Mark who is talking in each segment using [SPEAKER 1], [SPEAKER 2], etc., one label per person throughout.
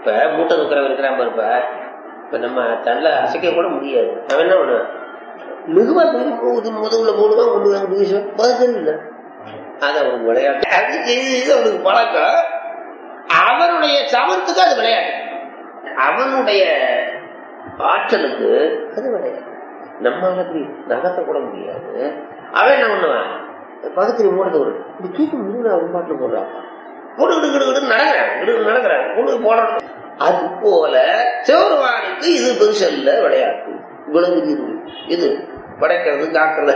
[SPEAKER 1] இப்ப மூட்டை தூக்குறவன் இருக்கிறான் பாருப்ப இப்ப நம்ம தள்ள அசைக்க கூட முடியாது அவன் என்ன பண்ணுவான் மெதுவா தூக்கி போகுது முதுகுல போடுவான் கொண்டு வாங்க வீசுவான் பதில் இல்லை அது அவனுக்கு விளையாட்டு அது செய்து செய்து அவனுக்கு பழக்கம் அவனுடைய சமத்துக்கு அது விளையாட்டு அவனுடைய ஆற்றலுக்கு அது விளையாட்டு நம்மால அப்படி நகர்த்த கூட முடியாது அவன் என்ன பண்ணுவான் பக்கத்துல மூடத்தை ஒரு இப்படி தூக்கி முருகன் அவன் பாட்டுல போடுறான் போடு கிடு கிடு கிடு நடக்கிறான் கிடு நடக்கிறான் கொண்டு போடுறான் அது போல சிவருமானுக்கு இது பெருசு அல்ல விளையாட்டு விலங்குது இது படைக்கிறது காக்கிறது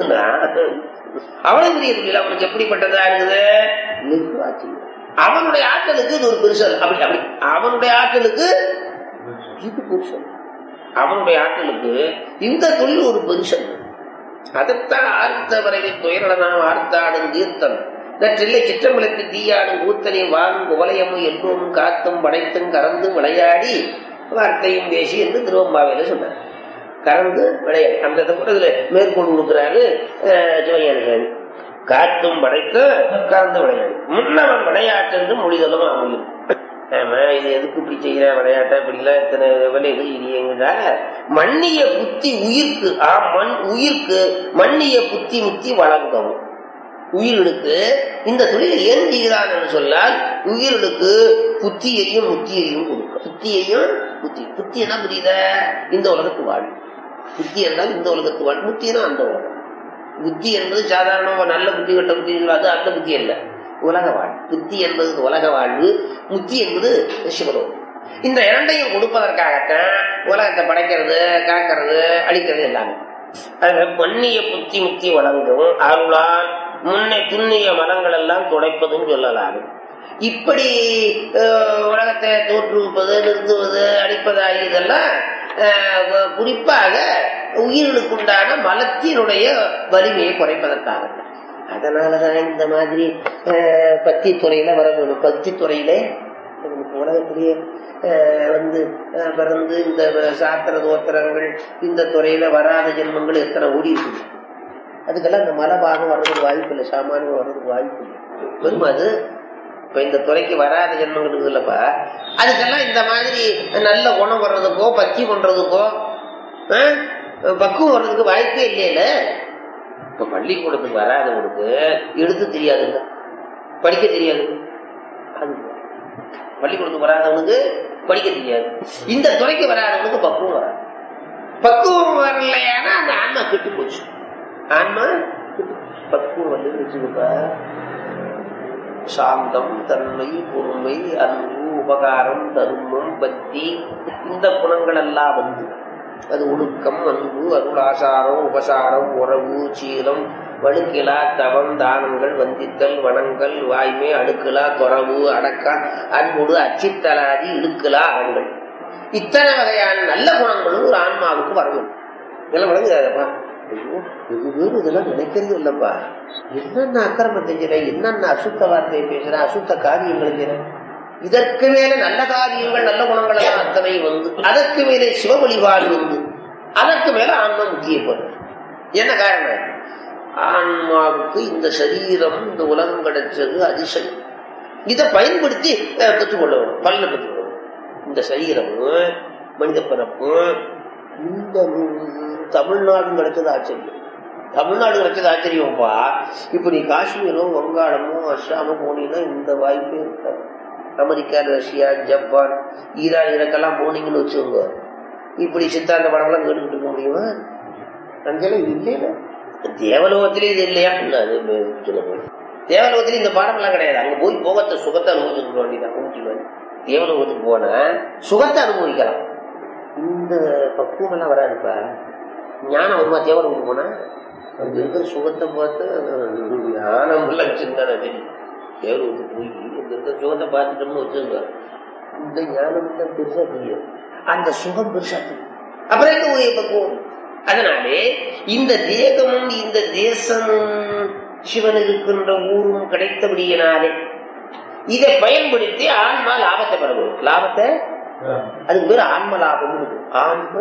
[SPEAKER 1] அவனுக்கு தெரியல அவனுக்கு எப்படிப்பட்டதா இருக்குது மிக ஆச்சரியம் அவனுடைய ஆற்றலுக்கு இது ஒரு பெருசல் அப்படி அப்படி அவனுடைய ஆற்றலுக்கு இது பெருசல் அவனுடைய ஆற்றலுக்கு இந்த தொழில் ஒரு பெருசல் அதைத்தான் ஆர்த்த வரையில் துயரடனாம் ஆர்த்தாடும் தீர்த்தம் நற்றில்லை சிற்றம்பலத்து தீயாடும் கூத்தனை வாங்கும் குவலயமும் எல்லோரும் காத்தும் படைத்தும் கறந்தும் விளையாடி வார்த்தையும் பேசி என்று திருவம்பாவையில சொன்னார் கறந்து விளையாடி அந்த கூட இதுல மேற்கொண்டு கொடுக்கிறாரு சிவஞான சுவாமி காத்தும் படைத்து கறந்து விளையாடி முன்னவன் விளையாட்டு மொழிதலும் அமையும் ஆமா இது எதுக்கு இப்படி செய்யற விளையாட்ட இப்படிலாம் இத்தனை வேலை எது இல்லையேங்கடா மண்ணிய புத்தி உயிர்க்கு ஆ மண் உயிர்க்கு மண்ணிய புத்தி முத்தி வழங்கவும் உயிர்களுக்கு இந்த தொழிலை ஏன் செய்கிறான் என்று சொன்னால் உயிர்களுக்கு புத்தியையும் முத்தியையும் கொடுக்கும் புத்தியையும் புத்தி புத்தி என்ன புரியுத இந்த உலகத்து வாழ் புத்தி என்றால் இந்த உலகத்து வாழ் முத்தினா அந்த உலகம் புத்தி என்பது சாதாரண நல்ல புத்தி கட்ட புத்தி அது அந்த புத்தி அல்ல உலக வாழ்வு புத்தி என்பது உலக வாழ்வு முத்தி என்பது சிவலோகம் இந்த இரண்டையும் கொடுப்பதற்காகத்தான் உலகத்தை படைக்கிறது காக்கிறது அழிக்கிறது எல்லாமே அதுல பொன்னிய புத்தி முத்தி வழங்கும் அருளால் முன்னை துண்ணிய மலங்கள் எல்லாம் துடைப்பதும் சொல்லலாம் இப்படி உலகத்தை தோற்றுவிப்பது நிறுத்துவது அடிப்பதாகி இதெல்லாம் குறிப்பாக உயிர்களுக்குண்டான மலத்தினுடைய வலிமையை குறைப்பதற்காக அதனாலதான் இந்த மாதிரி பத்தி துறையில வர வேணும் பத்தி துறையில உலகத்திலேயே வந்து பிறந்து இந்த சாத்திர தோத்திரங்கள் இந்த துறையில வராத ஜென்மங்கள் எத்தனை ஓடி இருக்குது அதுக்கெல்லாம் இந்த மலை பாகம் வர்றதுக்கு வாய்ப்பு இல்லை சாமானியம் வர்றதுக்கு வாய்ப்பு இல்லை வெறும் அது இப்ப இந்த துறைக்கு வராத ஜென்மங்கள் இருக்குது இல்லப்பா அதுக்கெல்லாம் இந்த மாதிரி நல்ல குணம் வர்றதுக்கோ பத்தி பண்றதுக்கோ பக்குவம் வர்றதுக்கு வாய்ப்பே இல்லையில இப்ப பள்ளிக்கூடத்துக்கு வராதவனுக்கு எடுத்து தெரியாதுங்க படிக்க தெரியாது அது பள்ளிக்கூடத்துக்கு வராதவனுக்கு படிக்க தெரியாது இந்த துறைக்கு வராதவனுக்கு பக்குவம் வராது பக்குவம் வரலையானா அந்த ஆன்மா கெட்டு போச்சு ஆன்மா பக்குவம் வந்து வச்சுக்கப்பா சாந்தம் தன்மை பொறுமை அன்பு உபகாரம் தர்மம் பக்தி இந்த குணங்கள் எல்லாம் வந்து அது ஒழுக்கம் அன்பு அருள் ஆசாரம் உபசாரம் உறவு சீலம் வழுக்கிலா தவம் தானங்கள் வந்தித்தல் வனங்கள் வாய்மை அடுக்கலா துறவு அடக்கா அன்புடு அச்சித்தலாதி இடுக்கலா அறங்கள் இத்தனை வகையான நல்ல குணங்களும் ஒரு ஆன்மாவுக்கு வரணும் இதெல்லாம் வழங்குதாதப்பா ஐயோ வெகு பேரும் இதெல்லாம் நினைக்கிறது இல்லப்பா என்னென்ன அக்கிரமத்தை செய்யறேன் என்னென்ன அசுத்த வார்த்தையை பேசுறேன் அசுத்த காரியங்களை செய்யறேன் இதற்கு மேல நல்ல காரியங்கள் நல்ல குணங்கள் எல்லாம் அத்தனை வந்து அதற்கு மேலே சிவ வழிபாடு வந்து அதற்கு மேல ஆன்மா முக்கியப்படும் என்ன காரணம் ஆன்மாவுக்கு இந்த சரீரம் இந்த உலகம் கிடைச்சது அதிசயம் இதை பயன்படுத்தி பெற்றுக்கொள்ள வேணும் பலனை பெற்றுக்கொள்ள இந்த சரீரமும் மனித பிறப்பும் இந்த தமிழ்நாடு கிடைச்சது ஆச்சரியம் தமிழ்நாடு கிடைச்சது ஆச்சரியம்ப்பா இப்ப நீ காஷ்மீரோ வங்காளமோ அஸ்ஸாமோ போனீங்கன்னா இந்த வாய்ப்பே இருக்காது அமெரிக்கா ரஷ்யா ஜப்பான் ஈரான் இதற்கெல்லாம் போனீங்கன்னு வச்சுக்கோங்க இப்படி சித்தாந்த படம்லாம் கேட்டுக்கிட்டு இருக்க முடியுமா அங்கெல்லாம் இல்லையா தேவலோகத்திலே இது இல்லையா அது தேவலோகத்திலே இந்த பாடம்லாம் கிடையாது அங்க போய் போகத்தை சுகத்தை அனுபவிச்சுக்க வேண்டியதான் ஊட்டி மாதிரி தேவலோகத்துக்கு போனா சுகத்தை அனுபவிக்கலாம் இந்த பக்குவம் எல்லாம் வராதுப்பா ஞானம் வருமா தேவலோகத்துக்கு போனா அங்க இருக்கிற சுகத்தை பார்த்து ஞானம் எல்லாம் சின்ன தேவலோகத்துக்கு போய் இந்த இருக்கிற சுகத்தை பார்த்துட்டோம்னு வச்சுருங்க இந்த ஞானம் தான் பெருசா தெரியும் அந்த சுகம் பெருசா தெரியும் அப்புறம் எங்க உரிய பக்குவம் அதனாலே இந்த தேகமும் இந்த தேசமும் சிவன் இருக்கின்ற ஊரும் கிடைத்தபடியினாலே இதை பயன்படுத்தி ஆன்மா லாபத்தை பெறணும் லாபத்தை அதுக்கு பேர் ஆன்ம லாபம் ஆன்ம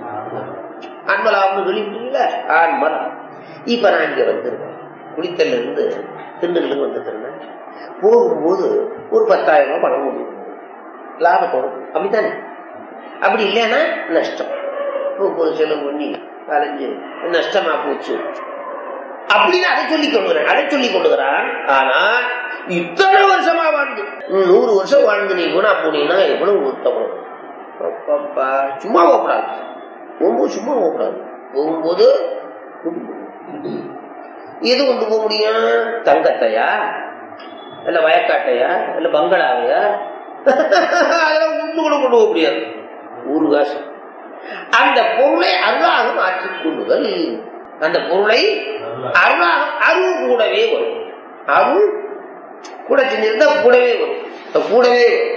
[SPEAKER 1] ஆன்ம லாபம்னு சொல்லிட்டீங்களா ஆன்ம லாபம் இப்ப நான் இங்க வந்திருக்கேன் குளித்தல்ல இருந்து திண்டுகளுக்கு வந்துருக்கேன் போகும்போது ஒரு பத்தாயிரம் ரூபாய் பணம் கொடுக்கணும் லாபத்தை வரும் அப்படித்தானே அப்படி இல்லைன்னா நஷ்டம் இப்போ செலவு பண்ணி அலைஞ்சு நஷ்டமா போச்சு அப்படின்னு அதை சொல்லி கொள்கிறான் அதை சொல்லி கொள்கிறான் ஆனா இத்தனை வருஷமா வாழ்ந்து நூறு வருஷம் வாழ்ந்து நீ குணா போனீங்கன்னா எவ்வளவு உத்தமம் அப்பப்பா, சும்மா போகக்கூடாது போகும்போது சும்மா போகக்கூடாது போகும்போது எது கொண்டு போக முடியும் தங்கத்தையா இல்ல வயக்காட்டையா இல்ல பங்களாவையா அதெல்லாம் ஒண்ணு கூட கொண்டு போக முடியாது ஒரு காசு அந்த பொருளை அருளாக மாற்றிக் கொள்ளுதல் அந்த பொருளை அருளாக அருள் கூடவே வரும் அருள் கூட செஞ்சிருந்தா கூடவே வரும் அது கூடவே வரும்.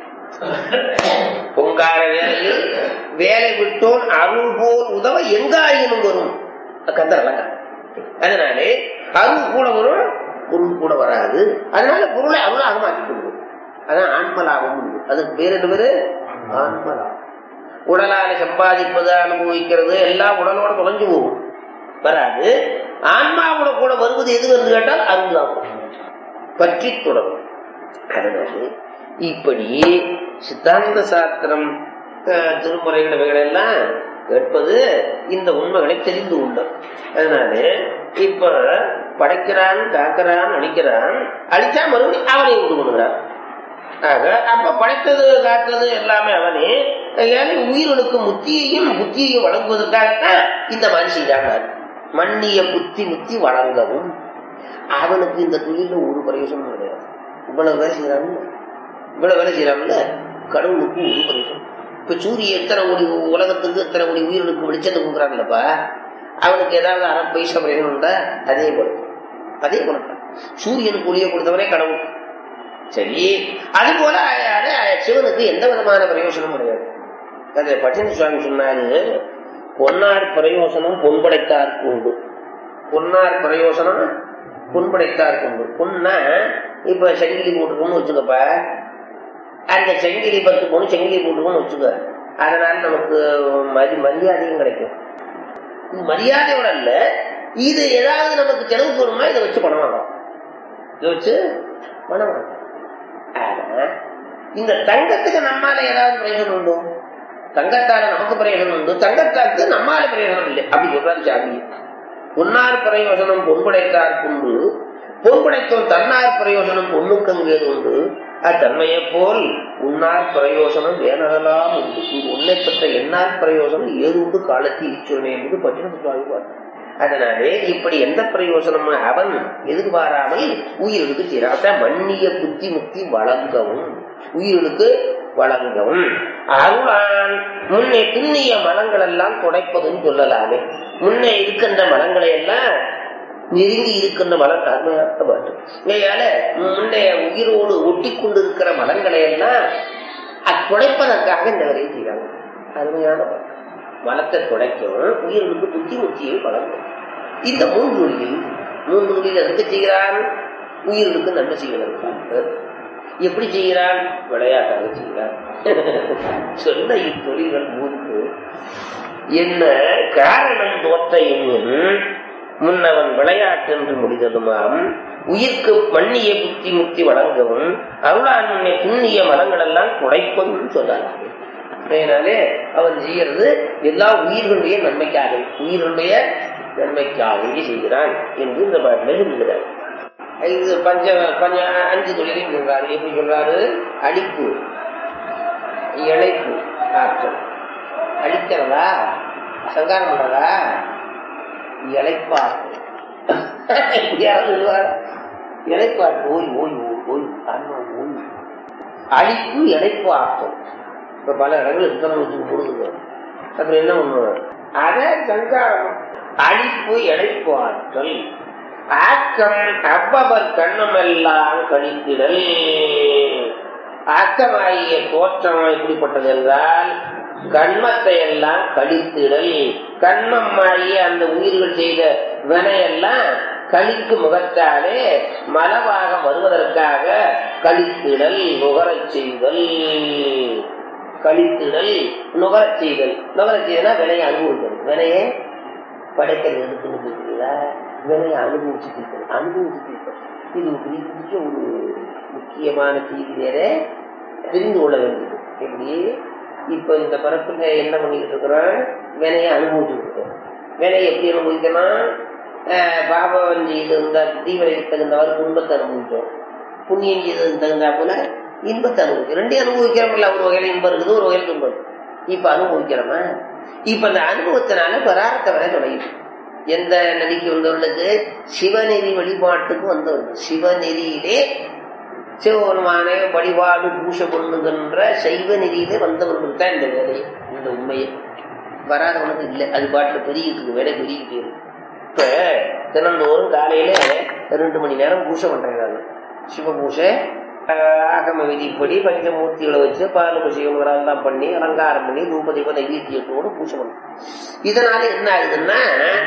[SPEAKER 1] பொங்கார வேலையில் வேலை விட்டோன் அருள் போல் உதவ எங்காயினும் வரும் கந்தரலங்க அதனாலே அருள் கூட வரும் பொருள் கூட வராது அதனால பொருளை அருளாக மாற்றிக் கொள்வோம் அதான் ஆன்மலாபம் அதுக்கு பேர் என்ன பேரு ஆன்மலாபம் உடலால சம்பாதிப்பது அனுபவிக்கிறது எல்லாம் உடலோட தொலைஞ்சு போகும் வராது ஆன்மாவோட கூட வருவது எது என்று கேட்டால் அருள்தான் பற்றி தொடரும் அதனால இப்படி சித்தாந்த சாஸ்திரம் அஹ், திருமுறைகள் இவைகள் எல்லாம் கேட்பது இந்த உண்மைகளை தெரிந்து கொண்டோம் அதனால இப்ப படைக்கிறான் காக்கிறான் அழிக்கிறான் அழிச்சா மறுபடியும் அவனை உண்டு பண்ணுகிறான் ஆக அப்ப படைத்தது காத்தது எல்லாமே அவனே ஏன்னா உயிர்களுக்கு முத்தியையும் புத்தியையும் வழங்குவதற்காகத்தான் இந்த மாதிரி செய்தாங்க மன்னிய புத்தி முத்தி வழங்கவும் அவனுக்கு இந்த தொழில ஒரு பிரயோசனம் கிடையாது இவ்வளவு வேலை செய்யறாங்கல்ல இவ்வளவு வேலை செய்யறாங்கல்ல கடவுளுக்கு ஒரு பிரயோசனம் இப்ப சூரிய எத்தனை கோடி உலகத்துக்கு எத்தனை கோடி உயிர்களுக்கு வெளிச்சத்தை கொடுக்குறாங்கல்லப்பா அவனுக்கு ஏதாவது அரை பைசா பிரயோஜனம் உண்டா அதே போல அதே போல சூரியனுக்கு ஒளியை கொடுத்தவனே கடவுள் சரி அது போல அது சிவனுக்கு எந்த விதமான பிரயோசனம் கிடையாது அது பட்டின சுவாமி சொன்னாரு பொன்னார் பிரயோசனம் பொன்படைத்தார்க்கு உண்டு பொன்னார் பிரயோசனம் பொன்படைத்தார்க்கு உண்டு பொண்ணா இப்ப செங்கிலி போட்டுக்கோன்னு வச்சுக்கப்ப அந்த செங்கிலி பத்து பொண்ணு செங்கிலி போட்டுக்கோன்னு வச்சுக்க அதனால நமக்கு மதி மரியாதையும் கிடைக்கும் இது மரியாதையோட இல்ல இது ஏதாவது நமக்கு செலவு போகணும்னா இதை வச்சு பணம் வாங்கலாம் இதை வச்சு பணம் வாங்கலாம் ஆனா இந்த தங்கத்துக்கு நம்மால ஏதாவது பிரயோஜனம் உண்டோ தங்கத்தால நமக்கு பிரயோஜனம் உண்டு தங்கத்தாக்கு நம்மால பிரயோஜனம் இல்லை அப்படி சொல்றாரு சாமி பொன்னார் பிரயோஜனம் பொன்படைத்தார் உண்டு பொன்படைத்தோம் தன்னார் பிரயோஜனம் பொண்ணுக்கங்கேது உண்டு அத்தன்மையை போல் உன்னார் பிரயோஜனம் வேணலாம் உண்டு இது உன்னை பெற்ற எண்ணார் பிரயோஜனம் ஏது உண்டு காலத்தில் ஈச்சுவனே என்பது பட்டின சுவாமி பார்த்தார் அதனாலே இப்படி எந்த பிரயோஜனமும் அவன் எதிர்பாராமல் உயிர்களுக்கு செய்யறான் மன்னிய புத்தி முக்தி வழங்கவும் உயிர்களுக்கு வழங்கவும் அருளான் முன்னே பின்னிய மலங்கள் எல்லாம் துடைப்பதுன்னு சொல்லலாமே முன்னே இருக்கின்ற மலங்களை எல்லாம் நெருங்கி இருக்கின்ற மலம் அருமையான பாட்டு இதனால முன்னைய உயிரோடு ஒட்டி கொண்டிருக்கிற மலங்களை எல்லாம் அது துடைப்பதற்காக இந்த வேலையை செய்யறாங்க அருமையான பாட்டு மலத்தை துடைக்கும் உயிர்களுக்கு புத்தி முத்தியை வழங்கும் இந்த மூன்று வழியில் மூன்று வழியில் எதுக்கு செய்கிறான் உயிர்களுக்கு நன்மை செய்வதற்காக எப்படி செய்கிறான் விளையாட்டாக செய்கிறான் சொன்ன இத்தொழில்கள் மூன்று என்ன காரணம் தோற்ற எண்ணின் முன்னவன் விளையாட்டு என்று முடிந்ததுமாம் உயிர்க்கு மன்னிய புத்தி முக்தி வழங்கவும் அருளான் முன்னே புண்ணிய மலங்கள் எல்லாம் குடைப்பதும் சொல்லலாம் அதனாலே அவன் செய்யறது எல்லா உயிர்களுடைய நன்மைக்காக உயிர்களுடைய நன்மைக்காகவே செய்கிறான் என்று இந்த பாட்டில் சொல்லுகிறார் இது பஞ்ச பஞ்ச அஞ்சு தொழிலையும் சொல்றாரு எப்படி சொல்றாரு அழிப்பு இழைப்பு ஆற்றல் அழிக்கிறதா சங்காரம் பண்றதா இழைப்பாற்றல் யாராவது சொல்லுவாரா? இழைப்பாற்றல் ஓய் ஓய் ஓய் ஓய் ஆன்மா ஓய் அழிப்பு இழைப்பு ஆற்றல் இப்ப பல இடங்களில் சுத்தம் வச்சு போடுங்க அப்புறம் என்ன பண்ணுவோம் அத சங்காரம் அழிப்பு இழைப்பு ஆற்றல் ஆக்கம் அவ்வவர் கண்ணமெல்லாம் கழித்திடல் ஆக்கமாகிய தோற்றம் எப்படிப்பட்டது என்றால் கண்மத்தை எல்லாம் கழித்திடல் கண்மமாகிய அந்த உயிர்கள் செய்த வினையெல்லாம் கழிக்கு முகத்தாலே மலவாக வருவதற்காக கழித்திடல் நுகரச் செய்தல் கழித்திடல் நுகரச் செய்தல் நுகரச் செய்தல்னா வினையை அனுபவித்தல் வினையை படைக்கிறது எதுக்குன்னு கேட்கிறீங்களா வினையை அனுபவிச்சு தீர்க்கணும் அனுபவிச்சு தீர்க்கணும் இது ஒரு பெரிய ஒரு முக்கியமான செய்தி வேற தெரிந்து கொள்ள வேண்டியது எப்படி இப்ப இந்த பிறப்புல என்ன பண்ணிக்கிட்டு இருக்கிறோம் வினையை அனுபவிச்சுட்டு இருக்கோம் வினையை எப்படி அனுபவிக்கணும் ஆஹ் பாபம் செய்திருந்த தீவிரைக்கு தகுந்தவர் துன்பத்தை அனுபவிச்சோம் புண்ணியம் செய்ததுக்கு தகுந்தா போல இன்பத்தை அனுபவிக்கும் ரெண்டையும் அனுபவிக்கிறோம்ல ஒரு வகையில இன்பம் இருக்குது ஒரு வகையில துன்பம் இருக்கு. இப்ப அனுபவிக்கிறோமா இப்ப அந்த அனுபவத்தினால பராரத்தை வர தொடங்கிட்டு எந்த நதிக்கு வந்தவர்களுக்கு சிவநெறி வழிபாட்டுக்கு வந்தவர்கள் சிவநெறியிலே சிவபெருமானை வழிபாடு பூஷை பண்ணுகின்ற சைவ நெறியிலே வந்தவர்கள் தான் இந்த வேலையை இந்த உண்மையை வராதவனுக்கு இல்லை அது பாட்டுல பெருகிட்டு இருக்கு வேலை பெருகிட்டே இருக்கு இப்ப தினந்தோறும் காலையில ரெண்டு மணி நேரம் பூஜை பண்றாங்க சிவ பூஜை ஆஹ், ஆகம விதிப்படி பஞ்சமூர்த்திகளை வச்சு பால் விஷயம் எல்லாம் பண்ணி அலங்காரம் பண்ணி தூபதீப நைவேத்தியத்தோடு பூஜை பண்ணும் இதனால என்ன ஆகுதுன்னா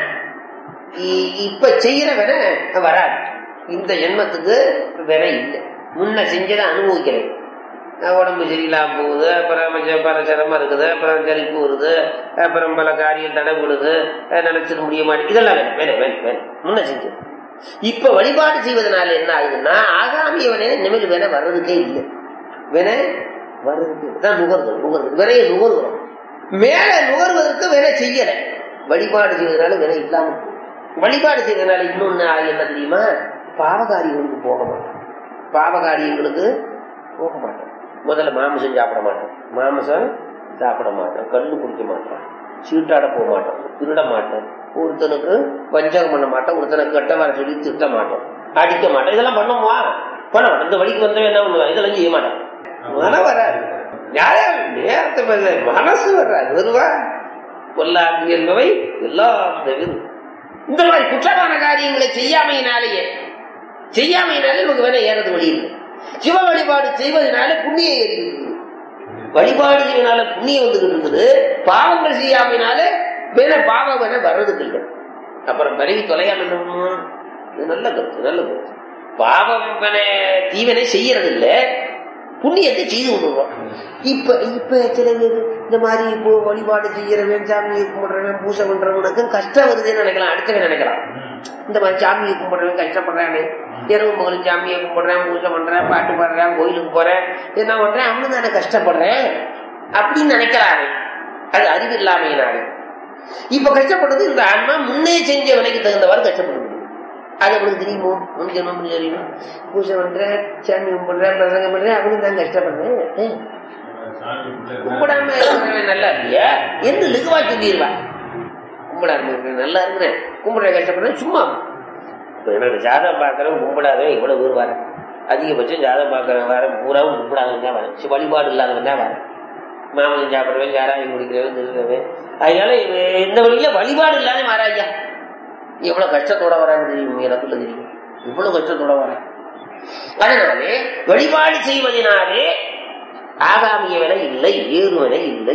[SPEAKER 1] இ- இப்ப செய்யற வினை வராது இந்த ஜென்மத்துக்கு வினை இல்லை முன்ன செஞ்சதை அனுபவிக்கிறேன் அஹ் உடம்பு சரியில்லாம போகுது அப்புறம் கொஞ்சம் பல சிரமம் இருக்குது அப்புறம் ஜலிப்பு வருது அப்புறம் பல காரியம் தடைபடுது அஹ் நினைச்சிட முடிய மாட்டேங்குது இதெல்லாம் வேணும் வேணும் வேணும் வேணும் முன்ன செஞ்சது இப்ப வழிபாடு செய்வதனால என்ன ஆகுதுன்னா ஆகாமிய வினை இனிமேல் வினை வர்றதுக்கே இல்லை வினை வர்றதுக்கு இல்லை. தான் நுகர்தல் நுகர்தல் வினையை நுகர்கிறோம் மேல நுகர்வதற்கு வினை செய்யல வழிபாடு செய்வதனால வினை இல்லாம போகுது. வழிபாடு செய்வதனால இன்னொன்னு ஆகி என்ன தெரியுமா பாவகாரியங்களுக்கு போக மாட்டோம் பாவகாரியங்களுக்கு போக மாட்டோம் முதல்ல மாமிசம் சாப்பிட மாட்டோம் மாமிசம் சாப்பிட மாட்டோம் கல்லு குடிக்க மாட்டோம் சீட்டாட போக மாட்டோம் திருட மாட்டோம் ஒருத்தனுக்கு வஞ்சகம் பண்ண மாட்டோம் ஒருத்தனுக்கு கெட்ட வர சொல்லி திட்ட மாட்டோம் அடிக்க மாட்டோம் இதெல்லாம் பண்ணுவோமா பண்ண மாட்டோம் இந்த வழிக்கு வந்தவன் என்ன பண்ணுவான் இதெல்லாம் செய்ய மாட்டோம் மனம் வராது யாரே நேரத்தை பேச மனசு வராது வருவா கொல்லாது என்பவை எல்லாம் தவிர இந்த மாதிரி குற்றமான காரியங்களை செய்யாமையினாலேயே செய்யாமையினாலே நமக்கு வேணா ஏறது வழி இல்லை சிவ வழிபாடு செய்வதனால புண்ணியம் ஏறிடுது வழிபாடு செய்வதனால புண்ணியம் வந்துகிட்டு இருக்குது பாவங்கள் செய்யாமையினால வேணா பாவம் வேணா வர்றதுக்கு இல்லை அப்புறம் பிறகு தொலையாம என்ன பண்ணுவோம்? இது நல்ல கருத்து நல்ல கருத்து பாவம் வேணா தீவனை செய்யறது இல்ல புண்ணியத்தை செய்து விடுவோம் இப்ப இப்ப சில பேர் இந்த மாதிரி இப்போ வழிபாடு செய்யறவன் சாமியை கும்பிடுறவன் பூஜை பண்றவனுக்கு கஷ்டம் வருதுன்னு நினைக்கலாம் அடுத்தவன் நினைக்கலாம் இந்த மாதிரி சாமியை கும்பிடுறவன் கஷ்டப்படுறானே இரவு மகளும் சாமியை கும்பிடுறேன் பூஜை பண்றேன் பாட்டு பாடுறேன் கோயிலுக்கு போறேன் என்ன பண்றேன் அவனு தானே கஷ்டப்படுறேன் அப்படின்னு நினைக்கிறானே அது அறிவு இல்லாமையினாலே இப்ப கஷ்டப்படுறது இந்த ஆன்மா முன்னே செஞ்ச விலைக்கு தகுந்தவாறு கஷ்டப்படுது அது அவனுக்கு தெரியுமோ உனக்கு என்ன பண்ணி தெரியுமா பூஜை பண்றேன் சாமி கும்பிடுறேன் பிரசங்கம் பண்றேன் அவனுக்கு தான் கஷ்டப்படுறேன் ஏய், கும்பிடாம இருக்கிறவன் நல்லா இல்லையா என்று லகுவா சொல்லிடுவான் கும்பிடாம இருக்கிறேன் நல்லா இருக்கிறேன் கும்பிடுற கஷ்டப்படுறேன் சும்மா இப்ப என்னோட ஜாதகம் பார்க்கறவன் கும்பிடாதவன் இவ்வளவு பேர் வரேன் அதிகபட்சம் ஜாதகம் பார்க்கறவன் வரேன் பூராவும் கும்பிடாதவன் தான் வரேன் சி- வழிபாடு இல்லாதவன் தான் வரேன் மாமனம் சாப்பிடுறவன் சாராயம் குடிக்கிறவன் திருடுறவன் அதனால இவன் இந்த வழியில வழிபாடு இல்லாத மாறாய்யா எவ்வளவு கஷ்டத்தோட வரான்னு தெரியும் எனக்குள்ள தெரியும் இவ்வளவு கஷ்டத்தோட வரேன் அதனாலே வழிபாடு செய்வதனாலே ஆகாமிய வினை இல்லை ஏறுவனை இல்லை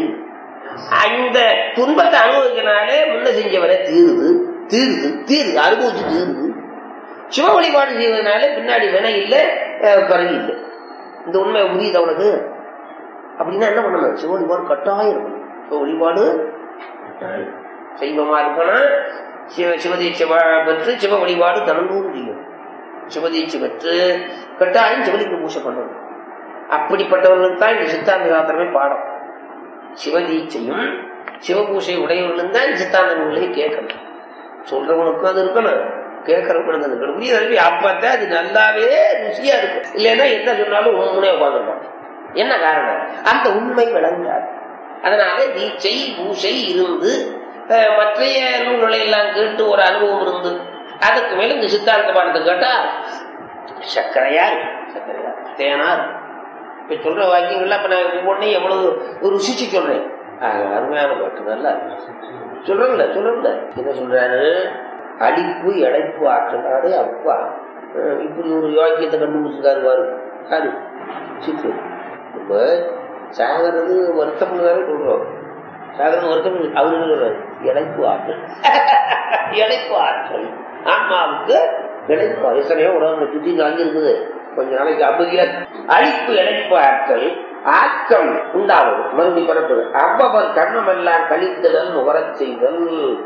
[SPEAKER 1] அந்த துன்பத்தை அனுபவிக்கனாலே முன்ன செஞ்சவனை தீருது தீருது தீருது அனுபவிச்சு தீருது சிவ வழிபாடு செய்வதனால பின்னாடி வினை இல்லை அஹ், பிறகு இல்லை இந்த உண்மை புரியுது அவனுக்கு அப்படின்னா என்ன பண்ணணும் சிவ வழிபாடு கட்டாயம் இருக்கணும் சிவ வழிபாடு கட்டாயம். சைவமா இருக்கணும் சிவ சிவதீட்சை வா- பெற்று சிவ வழிபாடு தினந்தோறும் செய்யும் சிவதீட்சை பெற்று கட்டாயம் சிவலிங்க பூஜை பண்ணணும் அப்படிப்பட்டவர்களுக்கு தான் இந்த சித்தாந்த சாத்திரமே பாடம் சிவதீட்சையும் சிவபூசை உடையவர்களும் தான் இந்த சித்தாந்த நூலை கேட்கணும் சொல்றவனுக்கும் அது இருக்கணும் கேட்கறவனுக்கு அது இருக்கணும் புரியுது தம்பி? அப்பதான் அது நல்லாவே ருசியா இருக்கும் இல்லைன்னா என்ன சொன்னாலும் உண்மையே உட்காந்துருப்பான் என்ன காரணம் அந்த உண்மை விளங்காது அதனால தீட்சை பூசை இருந்து அஹ், மற்றைய நூல்களை எல்லாம் கேட்டு ஒரு அனுபவம் இருந்து அதுக்கு மேல இந்த சித்தாந்த பாடத்தை கேட்டா சர்க்கரையா இருக்கு சர்க்கரையா இருக்கு. தேனா இருக்கு இப்ப சொல்ற வாக்கியங்கள்லாம் இப்ப நான் ஒவ்வொன்றையும் எவ்வளவு ருசிச்சு சொல்றேன் ஆக, அருமையான பாட்டு நல்லா இருக்கு. சொல்றேன்ல சொல்றேன்ல என்ன சொல்றாரு அடிப்பு இழைப்பு ஆற்றல் அடே அப்பா அஹ் இப்படி ஒரு வாக்கியத்தை கண்டுபிடிச்சிருக்காரு பாரு அது சித்து இப்ப சாகிறது வருத்தம் தானே சொல்றோம் சாகிறது வருத்தம் அவரு என்ன சொல்றாரு இழைப்பு ஆற்றல் இழைப்பு ஆற்றல் ஆன்மாவுக்கு இழைப்பு எத்தனையோ உடம்புல சுத்தி அங்க இருக்குது கொஞ்ச நாளைக்கு அமைதியா அழிப்பு இழைப்பு ஆற்றல் ஆக்கம் உண்டாவது மறுபடி பரப்பு அவ்வவர் கர்ணம் எல்லாம் கழித்தல் நுகரச் செய்தல்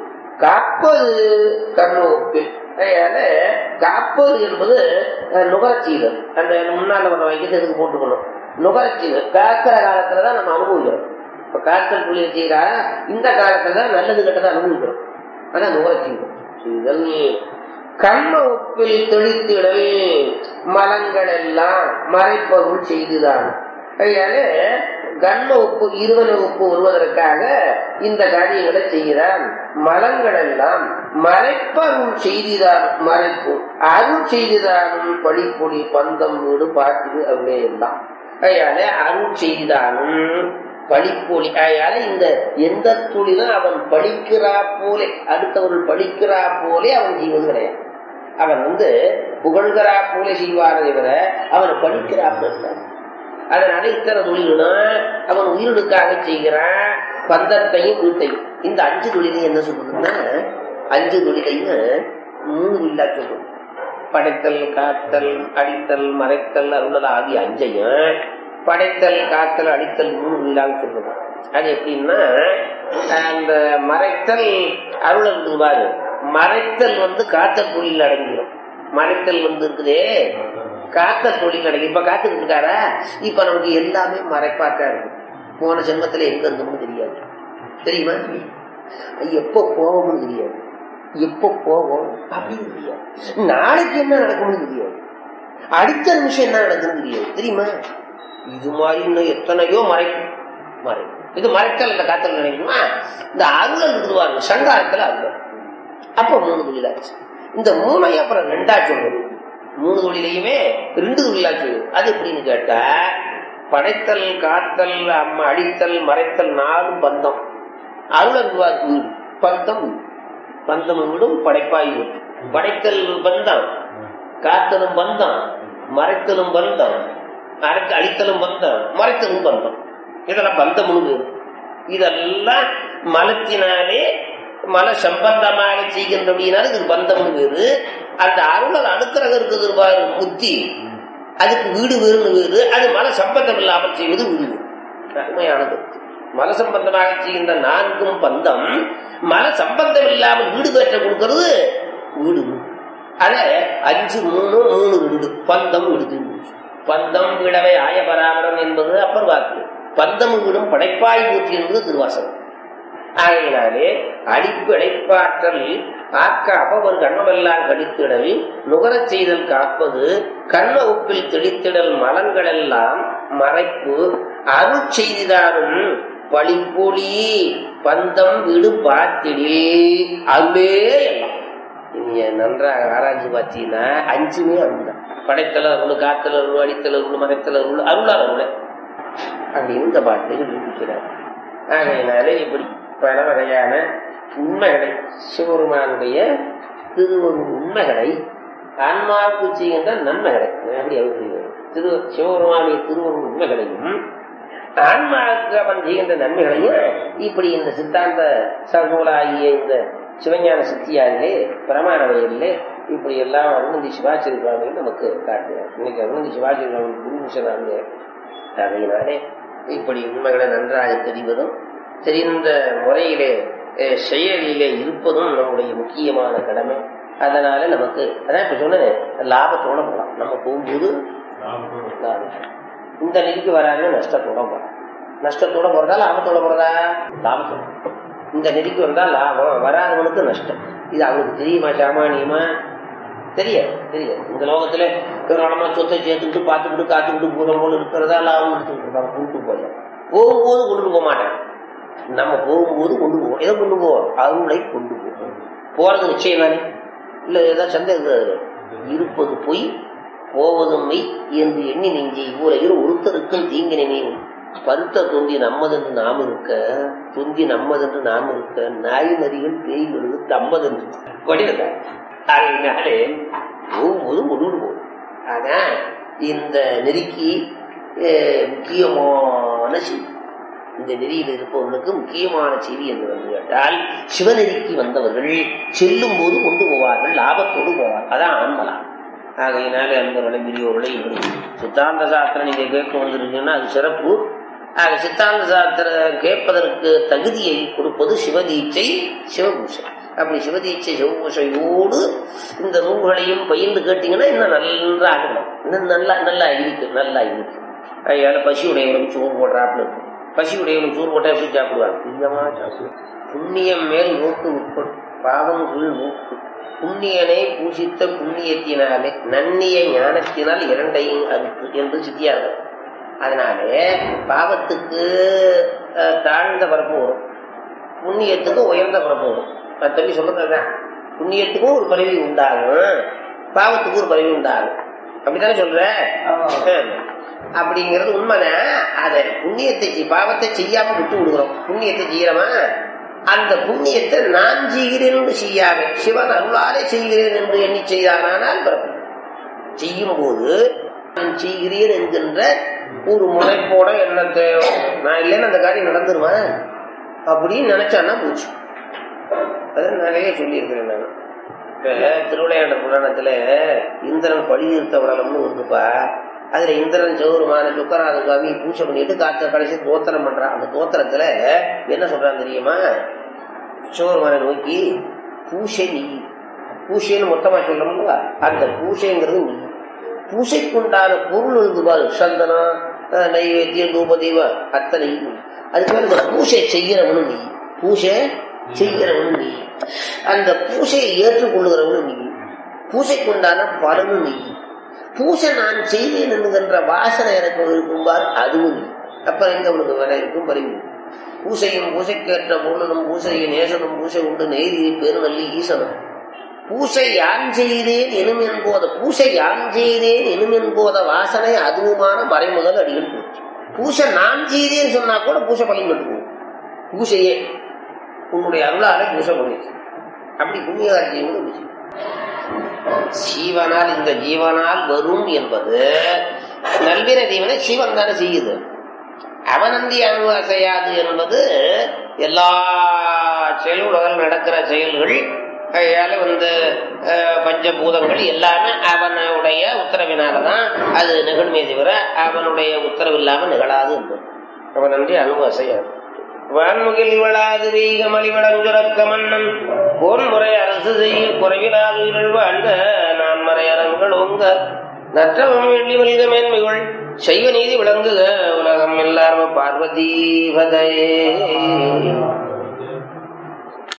[SPEAKER 1] காப்பது கர்ணோப்பில் அதனால காப்பது என்பது அஹ், நுகரச் செய்தல் அந்த முன்னால பண்ண வைக்கிறது எதுக்கு போட்டுக்கணும் நுகர்ச்சி காக்கிற காலத்துலதான் நம்ம அனுபவிக்கிறோம் இப்ப காய்ச்சல் தொழில் செய்யறா இந்த காலத்துல தான் நல்லது கெட்டதை அனுபவிக்கிறோம் அதான் நுகர்ச்சி இதழ் கர்ம உப்பில் தெளித்திடல் மலங்கள் எல்லாம் மறைப்பொருள் செய்துதான் அதனால கர்ம உப்பு இருவன உப்பு வருவதற்காக இந்த காரியங்களை செய்கிறான் மலங்கள் எல்லாம் மறைப்பருள் செய்திதான் மறைக்கும் அருள் செய்திதானும் படிப்பொடி பந்தம் வீடு பாட்டு அப்படியே எல்லாம் அதனால அருள் செய்திதானும் படிப்பொலி அதனால இந்த எந்த தொழிலும் அவன் படிக்கிறா போலே அடுத்தவர்கள் படிக்கிறா போலே அவன் செய்வது கிடையாது அவன் வந்து புகழ்கிறா போல செய்வாரதை விட அவனை படிக்கிறா போல அதனால இத்தனை தொழில்னா அவன் உயிரினுக்காக செய்கிறான் பந்தத்தையும் வீட்டையும் இந்த அஞ்சு தொழிலையும் என்ன சொல்றதுன்னா அஞ்சு தொழிலையும் மூணு இல்லா சொல்றது படைத்தல் காத்தல் அடித்தல் மறைத்தல் அருளல் ஆகிய அஞ்சையும் படைத்தல் காத்தல் அடித்தல் மூணு இல்லான்னு சொல்றது அது எப்படின்னா அந்த மறைத்தல் அருள் இருக்குது பாரு மறைத்தல் வந்து காத்தல் தொழில் அடங்கிடும் மறைத்தல் வந்து இருக்குதே காத்த தொழில் அடங்கி இப்ப காத்துக்கிட்டு இருக்காரா இப்ப நமக்கு எல்லாமே மறைப்பாக்கா இருக்கு போன ஜென்மத்துல எங்க இருந்தோம்னு தெரியாது தெரியுமா எப்போ போவோம்னு தெரியாது எப்போ போவோம் அப்படின்னு தெரியாது நாளைக்கு என்ன நடக்கும்னு தெரியாது அடுத்த நிமிஷம் என்ன நடக்குன்னு தெரியாது தெரியுமா இது மாதிரி இன்னும் எத்தனையோ மறைக்கும் மறைக்கும் இது மறைத்தல் இந்த காத்தல் நினைக்குமா இந்த அருளல் இருக்குவாங்க சங்காரத்துல அருளல் அப்ப மூணு தொழிலாச்சு இந்த மூணையும் அப்புறம் ரெண்டா சொல்றது மூணு தொழிலையுமே ரெண்டு தொழிலாச்சு அது எப்படின்னு கேட்டா படைத்தல் காத்தல் அம்ம அடித்தல் மறைத்தல் நாலு பந்தம் அருளல் வீடு பந்தம் பந்தம் வீடும் படைப்பாய் வீடு படைத்தல் பந்தம் காத்தலும் பந்தம் மறைத்தலும் பந்தம் அரைக்க அடித்தலும் பந்தம் மறைத்தலும் பந்தம் இதெல்லாம் பந்தம்னு பேரு இதெல்லாம் மலத்தினாலே மல சம்பந்தமாக செய்கின்றபடினால இது பந்தம்னு பேரு அந்த அருளல் அனுக்கிரகம் இருக்குது பாரு புத்தி அதுக்கு வீடு வேறுனு வேறு அது மல சம்பந்தம் இல்லாமல் செய்வது வீடு அருமையானது மல சம்பந்தமாக செய்கின்ற நான்கும் பந்தம் மல சம்பந்தம் இல்லாமல் வீடு பெற்ற கொடுக்கிறது வீடு அத அஞ்சு மூணு மூணு ரெண்டு பந்தம் விடுது பந்தம் விடவை ஆயபராபரம் என்பது அப்பர் வாக்கு பந்தம் விடும் படைப்பாய் ஊற்றி என்பது திருவாசகம் ஆகையினாலே அடிப்பு அடைப்பாற்றல் ஆக்க அப்பவர் கண்ணமெல்லாம் கடித்திடல் நுகரச் செய்தல் காப்பது கண்ண உப்பில் தெளித்திடல் மலங்களெல்லாம் மறைப்பு அருள் செய்திதானும் பழிப்பொலி பந்தம் விடு பார்த்திடில் அதுவே எல்லாம் நீங்க நன்றாக ஆராய்ச்சி பார்த்தீங்கன்னா அஞ்சுமே அருள்தான் படைத்தல் அருள் காத்தல் அருள் அடித்தல் அருள் மறைத்தல் அருள் அருளார் அருள் அப்படின்னு இந்த பாட்டில் இருக்கிறார் ஆகையினாலே இப்படி பல வகையான உண்மைகளை சிவபெருமானுடைய திருவருள் உண்மைகளை ஆன்மாவுக்கு செய்கின்ற நன்மைகளை அப்படி அவர் திரு சிவபெருமானுடைய திருவருள் உண்மைகளையும் ஆன்மாவுக்கு அவன் செய்கின்ற நன்மைகளையும் இப்படி இந்த சித்தாந்த சகோலாகிய இந்த சிவஞான சக்தியாரிலே பிரமாண வயலிலே இப்படி எல்லாம் அருணந்தி சிவாச்சிருக்காங்க நமக்கு காட்டுகிறார் இன்னைக்கு அருணந்தி சிவாச்சிருக்காங்க குருமிஷனாங்க அதையினாலே இப்படி உண்மைகளை நன்றாக தெரிவதும் தெரிந்த முறையிலே செயலிலே இருப்பதும் நம்முடைய முக்கியமான கடமை அதனால நமக்கு அதான் இப்ப சொன்னேன் லாபத்தோட போகலாம் நம்ம போகும்போது லாபம் இந்த நிதிக்கு வராங்க நஷ்டத்தோட போறோம் நஷ்டத்தோட போறதா லாபத்தோட போறதா லாபத்தோட இந்த நிதிக்கு வந்தா லாபம் வராதவனுக்கு நஷ்டம் இது அவனுக்கு தெரியுமா சாமானியமா தெரியாது தெரியாது இந்த லோகத்துல கிரகணமா சொத்தை சேர்த்துக்கிட்டு பார்த்துக்கிட்டு காத்துக்கிட்டு போற போல இருக்கிறதா லாபம் எடுத்துக்கிட்டு இருப்பாங்க கொண்டு போய் போகும்போது கொண்டுட்டு போக மாட்டேன் நம்ம போகும்போது கொண்டு போவோம் எதை கொண்டு போவோம் அருளை கொண்டு போவோம் போறது நிச்சயம் தானே இல்ல ஏதாவது சந்தேகம் இருப்பது பொய் போவதும் மெய் என்று எண்ணி நெஞ்சி இவ்வுலகில் ஒருத்தருக்கும் தீங்கு நினைவும் பருத்த தொந்தி நம்மதென்று நாம் இருக்க தொந்தி நம்மதென்று நாம் இருக்க நாய் நரிகள் பேய்களுக்கு தம்மதென்று படியிருக்க அதனாலே போகும்போது கொண்டு போகும் அதான் இந்த நெருக்கி முக்கியமான செய்தி இந்த நெறியில் இருப்பவர்களுக்கு முக்கியமான செய்தி என்று வந்து கேட்டால் சிவநெறிக்கு வந்தவர்கள் செல்லும் போது கொண்டு போவார்கள் லாபத்தோடு போவார்கள் அதான் ஆன்மலாம் ஆகையினாலே அன்பர்களை பெரியோர்களை இப்படி சித்தாந்த சாஸ்திரம் நீங்க கேட்க வந்திருக்கீங்கன்னா அது சிறப்பு ஆக சித்தாந்த சாஸ்திரம் கேட்பதற்கு தகுதியை கொடுப்பது சிவதீட்சை சிவபூஷை அப்படி சிவதீட்சை சிவபூஷையோடு இந்த நூல்களையும் பயிர்ந்து கேட்டீங்கன்னா இன்னும் நன்றாக இன்னும் நல்லா நல்லா இருக்கு நல்லா இருக்கு அதனால பசி உடையவனுக்கு சோறு போடுறாப்புல இருக்கு பசி உடையவனுக்கு சோறு போட்டா எப்படி சாப்பிடுவாங்க பிரியமா சாப்பிடுவான் புண்ணியம் மேல் நோக்கு உட்படும் பாவம் கீழ் நோக்கு புண்ணியனை பூசித்த புண்ணியத்தினாலே நன்னிய ஞானத்தினால் இரண்டையும் அறுத்து என்று சித்தியார்கள் அதனாலே பாவத்துக்கு அஹ், தாழ்ந்த பரப்பு வரும் புண்ணியத்துக்கு உயர்ந்த பரப்பு வரும் நான் தம்பி சொல்றதுதான் புண்ணியத்துக்கும் ஒரு பதவி உண்டாகும் பாவத்துக்கும் ஒரு பதவி உண்டாகும் அப்படித்தானே சொல்ற ஆமா. அப்படிங்கிறது உண்மைதான் அதை புண்ணியத்தை செய்- பாவத்தை செய்யாம விட்டு விடுகிறோம் புண்ணியத்தை செய்யறோமா அந்த புண்ணியத்தை நான் செய்கிறேன் என்று செய்யாம சிவன் அருளாலே செய்கிறேன் என்று எண்ணி செய்தானால் பிறப்பு செய்யும் போது நான் செய்கிறேன் என்கின்ற ஒரு முனைப்போட எண்ணத்தை நான் இல்லைன்னு அந்த காரியம் நடந்துருமா அப்படின்னு நினைச்சான்னா போச்சு அது நிறைய சொல்லியிருக்கிறேன் நான் இப்ப திருவிளையாட புராணத்துல இந்திரன் பழி நிறுத்த வளம்னு இருக்குப்பா அதுல இந்திரன் சௌருமான சுக்கராத சுவாமி பூஜை பண்ணிட்டு காத்த கடைசி தோத்திரம் பண்றான் அந்த தோத்திரத்துல என்ன சொல்றான் தெரியுமா சௌருமான நோக்கி பூசை நீ பூசைன்னு மொத்தமா சொல்லணுங்களா அந்த பூசைங்கிறது நீ பூசைக்குண்டான பொருள் இருக்கு பாரு சந்தனம் அஹ், நைவேத்தியம் தூப தீபம் அத்தனை அதுக்கு மேல இந்த பூசை செய்யறவனு நீ பூசை செய்கிறவனு நீ அந்த பூசையை ஏற்றுக்கொள்ளுகிறவனு நீ பூசைக்குண்டான பலனு நீ பூசை நான் செய்தேன் என்கின்ற வாசனை எனக்கு இருக்கும்பார் அதுவும் நீ அப்புறம் எங்க அவனுக்கு வேற இருக்கும் பரிவு பூசையும் பூசைக்கேற்ற பொருளும் பூசையை நேசனும் பூசை உண்டு நெய்தியை பெருநல்லி ஈசனும் பூசை யான் செய்தேன் எனும் என்போத பூசை யான் செய்தேன் எனும் என்போத வாசனை அதுவுமான மறைமுதல் அடிகள் போச்சு பூசை நான் செய்தேன்னு சொன்னா கூட பூசை பலன் கட்டுவோம் பூசையே உன்னுடைய அருளாலே பூசை பண்ணிச்சு அப்படி புண்ணியகாரியம் கூட பூசை சீவனால் இந்த ஜீவனால் வரும் என்பது நல்வின தீவனை சீவன் தானே செய்யுது அவனந்தி அணுவ செய்யாது என்பது எல்லா செயல் உலகில் நடக்கிற செயல்கள் அதனால வந்து அஹ், பஞ்சபூதங்கள் எல்லாமே அவனுடைய உத்தரவினாலதான் அது நிகழ்மே தவிர அவனுடைய உத்தரவு இல்லாம நிகழாது என்பது அவனன்றி அணுவ செய்யாது வான்முகில் விழாது வீக மலிவடஞ்சுரக்க மன்னன் போன்முறை அரசு செய்ய குறைவிலாது இருள் வாழ்க நான் மறையரங்கள் ஓங்க நற்றவம் வெள்ளி வல்க மேன்மைகள் செய்வ நீதி விளங்குக உலகம் எல்லாரும் பார்வதி பதையே